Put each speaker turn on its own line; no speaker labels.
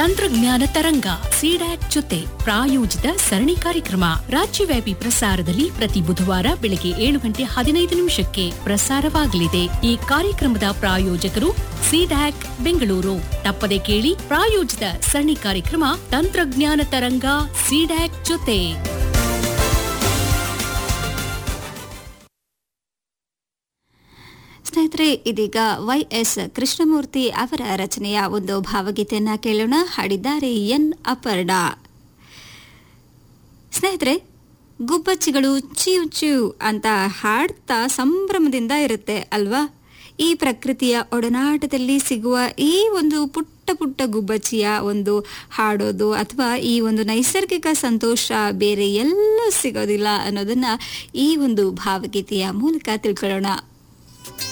ತಂತ್ರಜ್ಞಾನ ತರಂಗ ಸಿಡ್ಯಾಕ್ ಜೊತೆ ಪ್ರಾಯೋಜಿತ ಸರಣಿ ಕಾರ್ಯಕ್ರಮ ರಾಜ್ಯವ್ಯಾಪಿ ಪ್ರಸಾರದಲ್ಲಿ ಪ್ರತಿ ಬುಧವಾರ ಬೆಳಗ್ಗೆ ಏಳು ಗಂಟೆ ಹದಿನೈದು ನಿಮಿಷಕ್ಕೆ ಪ್ರಸಾರವಾಗಲಿದೆ ಈ ಕಾರ್ಯಕ್ರಮದ ಪ್ರಾಯೋಜಕರು ಸಿಡ್ಯಾಕ್ ಬೆಂಗಳೂರು ತಪ್ಪದೆ ಕೇಳಿ ಪ್ರಾಯೋಜಿತ ಸರಣಿ ಕಾರ್ಯಕ್ರಮ ತಂತ್ರಜ್ಞಾನ ತರಂಗ ಸಿಡ್ಯಾಕ್ ಜೊತೆ
ಸ್ನೇಹಿತರೆ ಇದೀಗ ವೈ ಎಸ್ ಕೃಷ್ಣಮೂರ್ತಿ ಅವರ ರಚನೆಯ ಒಂದು ಭಾವಗೀತೆಯನ್ನ ಕೇಳೋಣ ಹಾಡಿದ್ದಾರೆ ಎನ್ ಅಪರ್ಣ ಸ್ನೇಹಿತರೆ ಗುಬ್ಬಚ್ಚಿಗಳು ಚೀವ್ ಚೀವ್ ಅಂತ ಹಾಡ್ತಾ ಸಂಭ್ರಮದಿಂದ ಇರುತ್ತೆ ಅಲ್ವಾ ಈ ಪ್ರಕೃತಿಯ ಒಡನಾಟದಲ್ಲಿ ಸಿಗುವ ಈ ಒಂದು ಪುಟ್ಟ ಪುಟ್ಟ ಗುಬ್ಬಚ್ಚಿಯ ಒಂದು ಹಾಡೋದು ಅಥವಾ ಈ ಒಂದು ನೈಸರ್ಗಿಕ ಸಂತೋಷ ಬೇರೆ ಎಲ್ಲೂ ಸಿಗೋದಿಲ್ಲ ಅನ್ನೋದನ್ನ ಈ ಒಂದು ಭಾವಗೀತೆಯ ಮೂಲಕ ತಿಳ್ಕೊಳ್ಳೋಣ